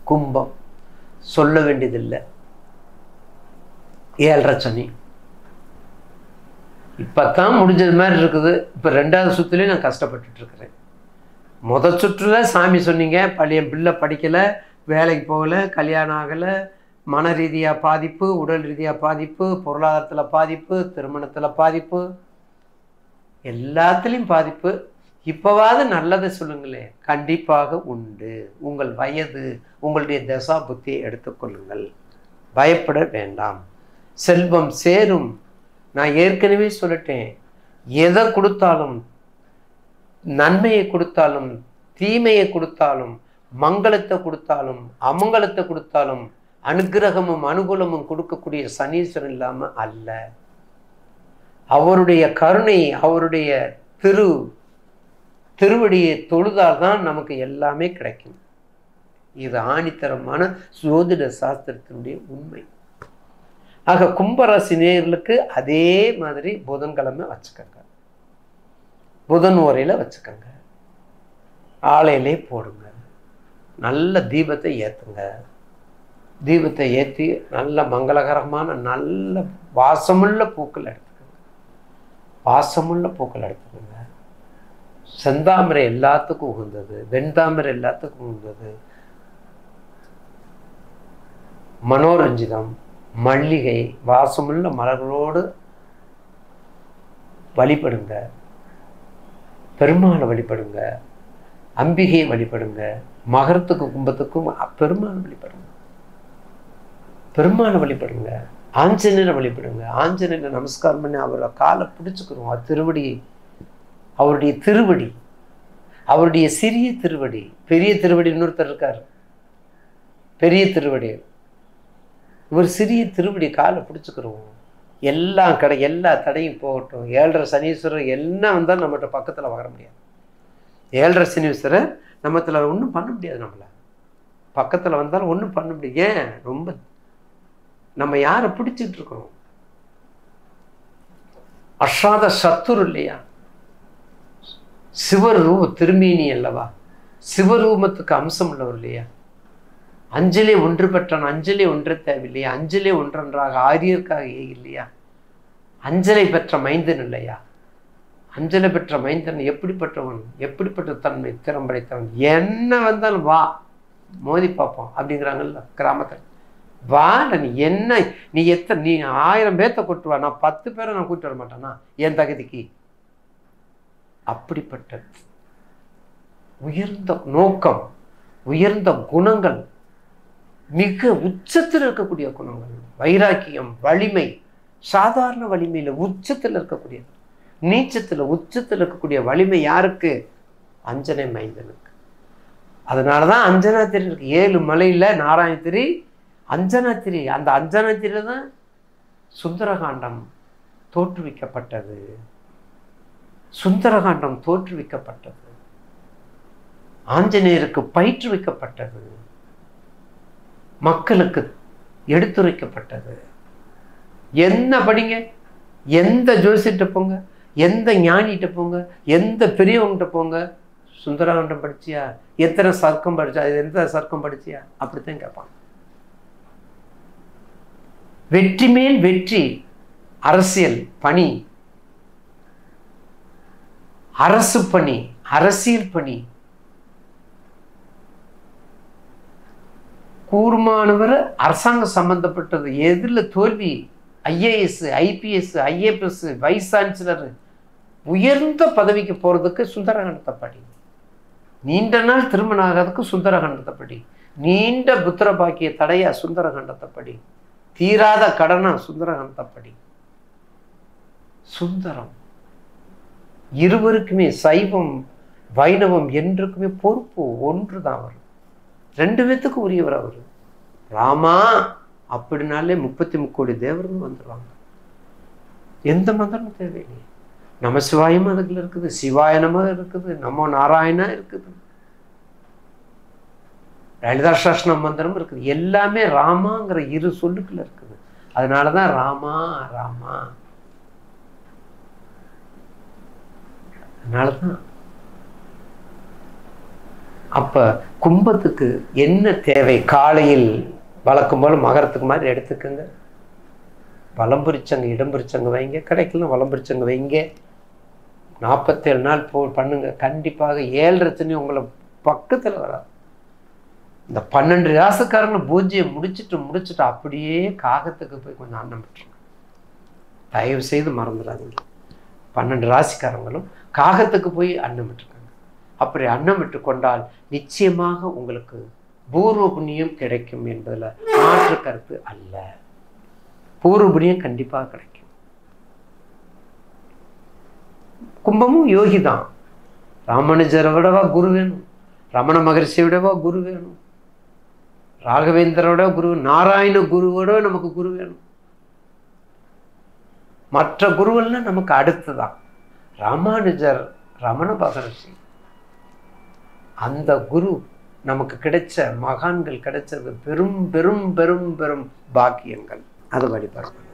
கும்பம் சொல்ல வேண்டியதில்லை ஏழரை சனி இப்போத்தான் முடிஞ்சது மாதிரி இருக்குது இப்போ ரெண்டாவது சுற்றுலேயும் நான் கஷ்டப்பட்டுட்டு இருக்கிறேன் முத சுற்றுல சாமி சொன்னீங்க பழைய பிள்ளை படிக்கலை வேலைக்கு போகலை கல்யாணம் ஆகலை மன ரீதியாக பாதிப்பு உடல் ரீதியாக பாதிப்பு பொருளாதாரத்தில் பாதிப்பு திருமணத்தில் பாதிப்பு எல்லாத்துலேயும் பாதிப்பு இப்போவாவது நல்லதை சொல்லுங்களேன் கண்டிப்பாக உண்டு உங்கள் வயது உங்களுடைய தசா புத்தியை எடுத்துக்கொள்ளுங்கள் பயப்பட வேண்டாம் செல்வம் சேரும் நான் ஏற்கனவே சொல்லிட்டேன் எதை கொடுத்தாலும் நன்மையை கொடுத்தாலும் தீமையை கொடுத்தாலும் மங்களத்தை கொடுத்தாலும் அமங்கலத்தை கொடுத்தாலும் அனுக்கிரகமும் அனுகூலமும் கொடுக்கக்கூடிய சனீஸ்வரன் இல்லாம அல்ல அவருடைய கருணை அவருடைய திரு திருவடியை தொழுதால் தான் நமக்கு எல்லாமே கிடைக்கும் இது ஆணித்தரமான ஜோதிட சாஸ்திரத்தினுடைய உண்மை ஆக கும்பராசி நேயர்களுக்கு அதே மாதிரி புதன்கிழமை வச்சுக்கோங்க புதன் உரையில் வச்சுக்கோங்க ஆலையிலே போடுங்க நல்ல தீபத்தை ஏற்றுங்க தீபத்தை ஏற்றி நல்ல மங்களகரமான நல்ல வாசமுள்ள பூக்கள் எடுத்துக்கோங்க வாசமுள்ள பூக்கள் எடுத்துக்கோங்க செந்தாமரை எல்லாத்துக்கும் உகந்தது வெண்தாமரை எல்லாத்துக்கும் உகந்தது மனோரஞ்சிதம் மல்லிகை வாசமுள்ள மலர்களோடு வழிபடுங்க பெருமாளை வழிபடுங்க அம்பிகையை வழிபடுங்க மகரத்துக்கு கும்பத்துக்கும் பெருமாளை வழிபடுங்க பெருமாளை வழிபடுங்க ஆஞ்சநேயரை வழிபடுங்க ஆஞ்சநேயரை நமஸ்காரம் பண்ணி அவரை காலை பிடிச்சுக்கிறோம் அது திருவடி அவருடைய திருவடி அவருடைய சிறிய திருவடி பெரிய திருவடி இன்னொருத்தர் இருக்கார் பெரிய திருவடி இவர் சிறிய திருவடி காலை பிடிச்சுக்கிறோம் எல்லாம் கடை எல்லா தடையும் போகட்டும் ஏழரை சனீஸ்வரர் என்ன வந்தாலும் நம்மகிட்ட பக்கத்தில் வர முடியாது ஏழரை சனீஸ்வரர் நம்மத்தில் ஒன்றும் பண்ண முடியாது நம்மளை பக்கத்தில் வந்தாலும் ஒன்றும் பண்ண முடியாது ஏன் ரொம்ப நம்ம யாரை பிடிச்சிட்டு இருக்கோம் அஷாத சத்துரு இல்லையா சிவரூப திருமேனி அல்லவா சிவரூபத்துக்கு அம்சம் உள்ளவர் இல்லையா அஞ்சலே ஒன்று பெற்றான் அஞ்சலே ஒன்று தேவையில்லையா அஞ்சலே ஒன்றொன்றாக ஆரியர்க்காக இல்லையா அஞ்சலை பெற்ற மைந்தன் இல்லையா அஞ்சலை பெற்ற மைந்தன் எப்படிப்பட்டவன் எப்படிப்பட்ட தன்மை திறம் படைத்தவன் என்ன வந்தாலும் வா மோதி பார்ப்போம் அப்படிங்கிறாங்கல்ல கிராமத்தில் வா நீ என்ன நீ எத்தனை நீ ஆயிரம் பேர்த்த கூட்டு வா நான் பத்து பேரை நான் கூட்டு வர மாட்டேனா என் தகுதிக்கு அப்படிப்பட்ட உயர்ந்த நோக்கம் உயர்ந்த குணங்கள் மிக உச்சத்தில் இருக்கக்கூடிய குணங்கள் வைராக்கியம் வலிமை சாதாரண வலிமையில் உச்சத்தில் இருக்கக்கூடிய நீச்சத்தில் உச்சத்தில் இருக்கக்கூடிய வலிமை யாருக்கு அஞ்சனை மைந்தனுக்கு அதனால தான் அஞ்சனாத்திரி இருக்கு ஏழு மலையில் நாராயணத்திரி அஞ்சனாத்திரி அந்த அஞ்சனாத்திரி தான் சுந்தரகாண்டம் தோற்றுவிக்கப்பட்டது சுந்தரகாண்டம் தோற்றுவிக்கப்பட்டது ஆஞ்சநேயருக்கு பயிற்றுவிக்கப்பட்டது மக்களுக்கு எடுத்துரைக்கப்பட்டது என்ன படிங்க எந்த ஜோசிட்ட போங்க எந்த ஞானிகிட்ட போங்க எந்த பெரியவங்கிட்ட போங்க சுந்தரகாண்டம் படிச்சியா எத்தனை சர்க்கம் படிச்சா எந்த சர்க்கம் படிச்சியா அப்படித்தான் கேட்பாங்க வெற்றி மேல் வெற்றி அரசியல் பணி அரசு பணி அரசியல் பணி கூர்மானவர் அரசாங்கம் சம்பந்தப்பட்டது எதில் தோல்வி IAS IPS IAPS vice chancellor உயர்ந்த பதவிக்கு போகிறதுக்கு சுந்தரகண்டத்தை படி நீண்ட நாள் திருமணம் ஆகிறதுக்கு சுந்தரகண்டத்தை படி நீண்ட புத்திர பாக்கிய தடைய சுந்தரகண்டத்தை படி தீராத கடனா சுந்தரகண்டத்தை படி சுந்தரம் இருவருக்குமே சைவம் வைணவம் என்றுக்குமே பொறுப்பு ஒன்று தான் வரும் ரெண்டு பேத்துக்கும் உரியவர் அவர் ராமா அப்படின்னாலே முப்பத்தி முக்கோடி தேவர்கள் வந்துடுவாங்க எந்த மந்திரமும் தேவையில்லையே நம சிவாயம் அதுக்குள்ள இருக்குது சிவாயனமா இருக்குது நமோ நாராயணா இருக்குது லலிதா சாஸ்திரம் மந்திரம் இருக்குது எல்லாமே ராமாங்கிற இரு சொல்லுக்குள்ள இருக்குது அதனால தான் ராமா ராமா அதனால தான் அப்போ கும்பத்துக்கு என்ன தேவை காலையில் வழக்கம் போல் மகரத்துக்கு மாதிரி எடுத்துக்கோங்க வலம் பிரிச்சங்க இடம் பிரிச்சங்க வைங்க கிடைக்கலாம் வலம் பிரிச்சங்க வைங்க நாற்பத்தேழு நாள் போ பண்ணுங்க கண்டிப்பாக ஏழரை தண்ணி உங்களை பக்கத்தில் வராது இந்த பன்னெண்டு ராசுக்காரங்க பூஜையை முடிச்சுட்டு முடிச்சுட்டு அப்படியே காகத்துக்கு போய் கொஞ்சம் அன்னம் விட்டுருங்க தயவு செய்து மறந்துடாதீங்க பன்னெண்டு ராசிக்காரங்களும் காகத்துக்கு போய் அன்னம் விட்டுருக்காங்க அப்படி அன்னம் விட்டு கொண்டால் நிச்சயமாக உங்களுக்கு பூர்வ புண்ணியம் கிடைக்கும் என்பதில் மாற்று கருத்து அல்ல பூர்வ புண்ணியம் கண்டிப்பாக கிடைக்கும் கும்பமும் யோகி தான் ராமானுஜரை விடவா குரு வேணும் ரமண மகரிஷியை விடவா குரு வேணும் ராகவேந்திரோட குரு நாராயண குருவோட நமக்கு குரு வேணும் மற்ற குருவெல்லாம் நமக்கு அடுத்துதான் ராமானுஜர் ரமண மகரிஷி அந்த குரு நமக்கு கிடைச்ச மகான்கள் கிடைச்சது பெரும் பெரும் பெரும் பெரும் பாக்கியங்கள் அது வழிபடுறோம்